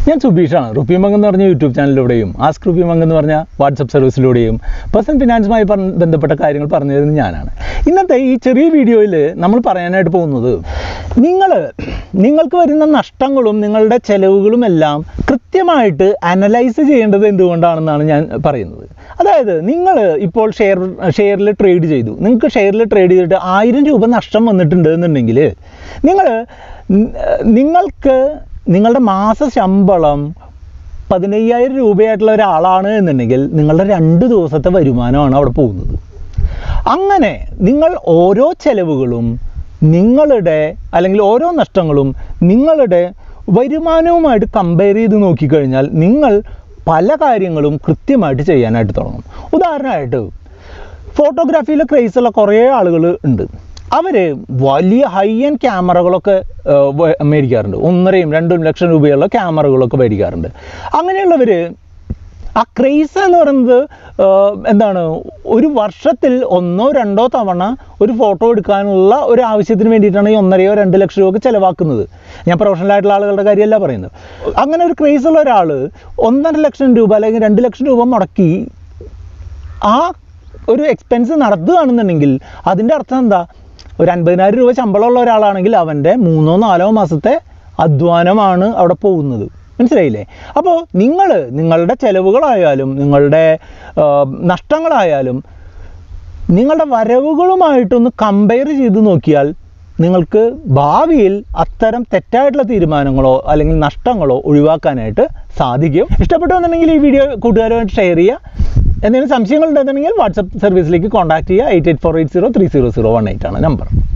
ഞാൻ സുബീഷാണ് rupee mung എന്ന് പറഞ്ഞ യൂട്യൂബ് ചാനലിലൂടെയും ആസ്ക് റുപ്പി മംഗ് എന്ന് പറഞ്ഞ വാട്സപ്പ് സർവീസിലൂടെയും പേഴ്സണൽ ഫിനാൻസുമായി പറഞ്ഞ- ബന്ധപ്പെട്ട കാര്യങ്ങൾ പറഞ്ഞു തരുന്നത് ഞാനാണ് ഇന്നത്തെ ഈ ചെറിയ വീഡിയോയിൽ നമ്മൾ പറയാനായിട്ട് പോകുന്നത് നിങ്ങൾ നിങ്ങൾക്ക് വരുന്ന നഷ്ടങ്ങളും നിങ്ങളുടെ ചെലവുകളും എല്ലാം കൃത്യമായിട്ട് അനലൈസ് ചെയ്യേണ്ടത് എന്തുകൊണ്ടാണെന്നാണ് ഞാൻ പറയുന്നത് അതായത് നിങ്ങൾ ഇപ്പോൾ ഷെയർ ഷെയറിൽ ട്രേഡ് ചെയ്തു നിങ്ങൾക്ക് ഷെയറിൽ ട്രേഡ് ചെയ്തിട്ട് ആയിരം രൂപ നഷ്ടം വന്നിട്ടുണ്ട് എന്നുണ്ടെങ്കിൽ നിങ്ങൾ നിങ്ങൾക്ക് നിങ്ങളുടെ മാസ ശമ്പളം പതിനയ്യായിരം രൂപയായിട്ടുള്ള ഒരാളാണ് എന്നുണ്ടെങ്കിൽ നിങ്ങളുടെ രണ്ട് ദിവസത്തെ വരുമാനമാണ് അവിടെ പോകുന്നത് അങ്ങനെ നിങ്ങൾ ഓരോ ചെലവുകളും നിങ്ങളുടെ അല്ലെങ്കിൽ ഓരോ നഷ്ടങ്ങളും നിങ്ങളുടെ വരുമാനവുമായിട്ട് കമ്പയർ ചെയ്ത് നോക്കിക്കഴിഞ്ഞാൽ നിങ്ങൾ പല കാര്യങ്ങളും കൃത്യമായിട്ട് ചെയ്യാനായിട്ട് തുടങ്ങും ഉദാഹരണമായിട്ട് ഫോട്ടോഗ്രാഫിയിൽ ക്രേസുള്ള കുറേ ആളുകൾ ഉണ്ട് അവർ വലിയ ഹൈ എൻഡ് ക്യാമറകളൊക്കെ ആ, വ- മേടിക്കാറുണ്ട് ഒന്നരയും രണ്ടും ലക്ഷം രൂപയുള്ള ക്യാമറകളൊക്കെ മേടിക്കാറുണ്ട് അങ്ങനെയുള്ളവർ ആ ക്രേസ് എന്ന് പറയുന്നത് ആ, എന്താണ് ഒരു വർഷത്തിൽ ഒന്നോ രണ്ടോ തവണ ഒരു ഫോട്ടോ എടുക്കാനുള്ള ഒരു ആവശ്യത്തിന് വേണ്ടിയിട്ടാണ് ഈ ഒന്നരയോ രണ്ട് ലക്ഷം രൂപ ചിലവാക്കുന്നത് ഞാൻ പ്രൊഫഷണൽ ആയിട്ടുള്ള ആളുകളുടെ കാര്യമല്ല പറയുന്നത് അങ്ങനെ ഒരു ക്രേസ് ഉള്ള ഒരാൾ ഒന്നര ലക്ഷം രൂപ അല്ലെങ്കിൽ രണ്ട് ലക്ഷം രൂപ മുടക്കി ആ ഒരു എക്സ്പെൻസ് നടത്തുകയാണെന്നുണ്ടെങ്കിൽ അതിൻ്റെ അർത്ഥം എന്താ ഒരു അൻപതിനായിരം രൂപ ശമ്പളമുള്ള ഒരാളാണെങ്കിൽ അവൻ്റെ മൂന്നോ നാലോ മാസത്തെ അധ്വാനമാണ് അവിടെ പോകുന്നത് മനസ്സിലായില്ലേ അപ്പോൾ നിങ്ങൾ നിങ്ങളുടെ ചെലവുകളായാലും നിങ്ങളുടെ ആ, നഷ്ടങ്ങളായാലും നിങ്ങളുടെ വരവുകളുമായിട്ടൊന്ന് കമ്പയർ ചെയ്ത് നോക്കിയാൽ നിങ്ങൾക്ക് ഭാവിയിൽ അത്തരം തെറ്റായിട്ടുള്ള തീരുമാനങ്ങളോ അല്ലെങ്കിൽ നഷ്ടങ്ങളോ ഒഴിവാക്കാനായിട്ട് സാധിക്കും ഇഷ്ടപ്പെട്ടുവെന്നുണ്ടെങ്കിൽ ഈ വീഡിയോ കൂട്ടുകാരുമായിട്ട് ഷെയർ ചെയ്യുക എന്തെങ്കിലും സംശയങ്ങൾ ഉണ്ടെന്നുണ്ടെങ്കിൽ വാട്സപ്പ് സർവീസിലേക്ക് കോൺടാക്ട് ചെയ്യുക eight eight four eight zero three zero zero one eight ആണ് നമ്പർ